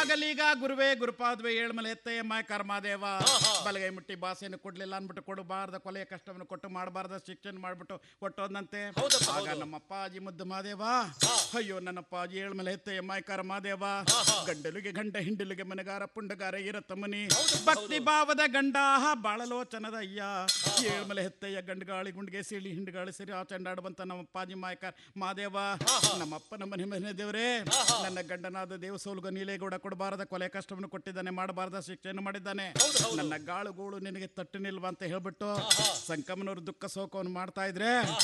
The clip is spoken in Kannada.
ಆಗಲೀಗ ಗುರುವೇ ಗುರುಪಾದ್ವೆ ಏಳ್ಮಲೆ ಎತ್ತಯ್ಯ ಮಾಯ ಕರ್ಮಾದೇವ ಬಲಗೈ ಮುಟ್ಟಿ ಭಾಷೆಯನ್ನು ಕೊಡ್ಲಿಲ್ಲ ಅನ್ಬಿಟ್ಟು ಕೊಡಬಾರ್ದ ಕೊಲೆಯ ಕಷ್ಟವನ್ನು ಕೊಟ್ಟು ಮಾಡಬಾರ್ದ ಶಿಕ್ಷಣ ಮಾಡ್ಬಿಟ್ಟು ಕೊಟ್ಟೋದಂತೆ ಹೌದಪ್ಪ, ಆಗ ಹೌದು. ನಮ್ಮ ಅಪ್ಪಾಜಿ ಮುದ್ದು ಮಾದೇವ ಅಯ್ಯೋ ನನ್ನ ಅಪ್ಪಾಜಿ ಏಳ್ಮಲೆ ಎತ್ತಯ್ಯ ಮಾಯ ಕರ್ಮಾದೇವ ಗಂಡಲಿಗೆ ಗಂಡ ಹಿಂಡಲಿಗೆ ಮನೆಗಾರ ಪುಂಡಗಾರ ಇರತ್ತಮ್ಮನಿ ಭಕ್ತಿ ಭಾವದ ಗಂಡ ಬಾಳಲೋಚನದ ಅಯ್ಯ ಏಳ್ಮಲೆ ಹೆತ್ತಯ್ಯ ಗಂಡಗಾಳಿ ಗುಂಡಿಗೆ ಸಿಳಿ ಹಿಂಡಗಾಳಿ ಸಿರಿ ಆ ಚಂಡಾಡುವಂತ ನಮ್ಮ ಅಪ್ಪಾಜಿ ಮಾಯಕ ಮಾದೇವ ನಮ್ಮಪ್ಪನ ಮನೆ ಮನೆ ದೇವರೇ ನನ್ನ ಗಂಡನಾದ ದೇವ ಸೋಲ್ಗ ನೀಲೇಗೌಡ ಕೊಡಬಾರದ ಕೊಲೆ ಕಷ್ಟವನ್ನು ಕೊಟ್ಟಿದ್ದಾನೆ ಮಾಡಬಾರದ ಶಿಕ್ಷೆಯನ್ನು ಮಾಡಿದ್ದಾನೆ ನನ್ನ ಗಾಳುಗೋಳು ನಿನಗೆ ತಟ್ಟು ನಿಲ್ವಾ ಅಂತ ಹೇಳ್ಬಿಟ್ಟು ಸಂಕಮನವ್ರು ದುಃಖ ಶೋಕವನ್ನು ಮಾಡ್ತಾ ಇದ್ರೆ